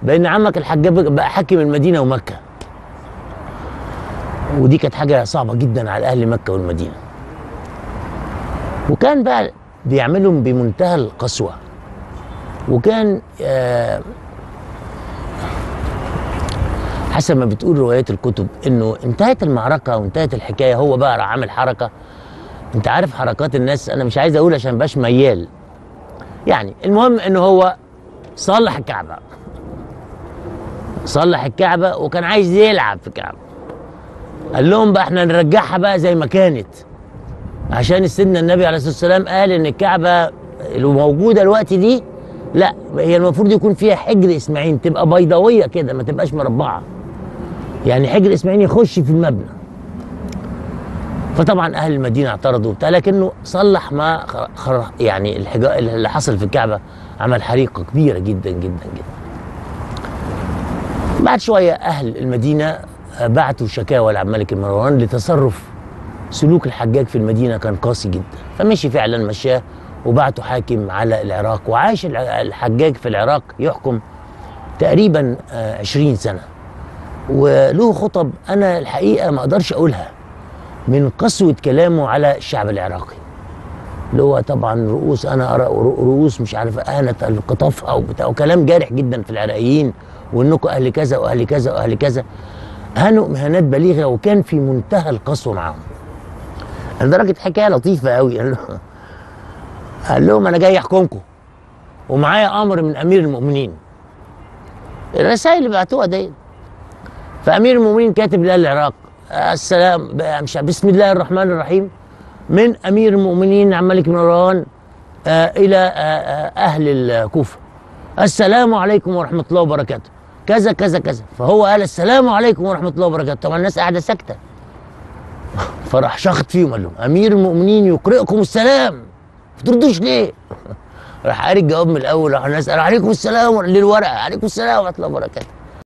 بان عمك الحجاج بقى حاكم المدينه ومكه ودي كانت حاجه صعبه جدا على اهل مكه والمدينه وكان بقى بيعملهم بمنتهى القسوه وكان آه حسب ما بتقول روايات الكتب انه انتهت المعركه وانتهت الحكايه هو بقى راح عامل حركه انت عارف حركات الناس انا مش عايز اقول عشان باش ميال يعني المهم انه هو صلح الكعبه صلح الكعبه وكان عايز يلعب في الكعبه قال لهم بقى احنا نرجعها بقى زي ما كانت عشان سيدنا النبي عليه الصلاه والسلام قال ان الكعبه اللي موجوده الوقت دي لا هي المفروض يكون فيها حجر اسماعيل تبقى بيضاويه كده ما تبقاش مربعه يعني حجر اسماعيل يخش في المبنى فطبعا اهل المدينه اعترضوا وبتاع لكنه صلح ما خ- خر يعني الحجا اللي حصل في الكعبه عمل حريقه كبيره جدا جدا جدا بعد شويه اهل المدينه آه، بعتوا شكاوى لعبد الملك مروان لتصرف سلوك الحجاج في المدينه كان قاسي جدا فمشي فعلا مشاه وبعتوا حاكم على العراق وعاش الع- الحجاج في العراق يحكم تقريبا آه، 20 سنه وله خطب انا الحقيقه ما اقدرش اقولها من قسوه كلامه على الشعب العراقي اللي هو طبعا رؤوس انا ارى رؤوس مش عارف اهنت القطاف او بتاع وكلام جارح جدا في العراقيين وانكم اهل كذا واهل كذا واهل كذا هنوا مهانات بليغه وكان في منتهى القسوه معاهم لدرجه حكايه لطيفه قوي قال له قال لهم انا جاي احكمكم ومعايا امر من امير المؤمنين الرسائل اللي بعتوها ديت فامير المؤمنين كاتب لاهل العراق السلام مش بسم الله الرحمن الرحيم من امير المؤمنين عبد الملك بن مروان آه الى آه آه اهل الكوفه السلام عليكم ورحمه الله وبركاته كذا كذا كذا فهو قال السلام عليكم ورحمه الله وبركاته طبعا الناس قاعده ساكته فراح شخط فيهم قال لهم امير المؤمنين يقرئكم السلام ما تردوش ليه راح قاري الجواب من الاول راح الناس قال عليكم السلام للورقه عليكم السلام ورحمه الله وبركاته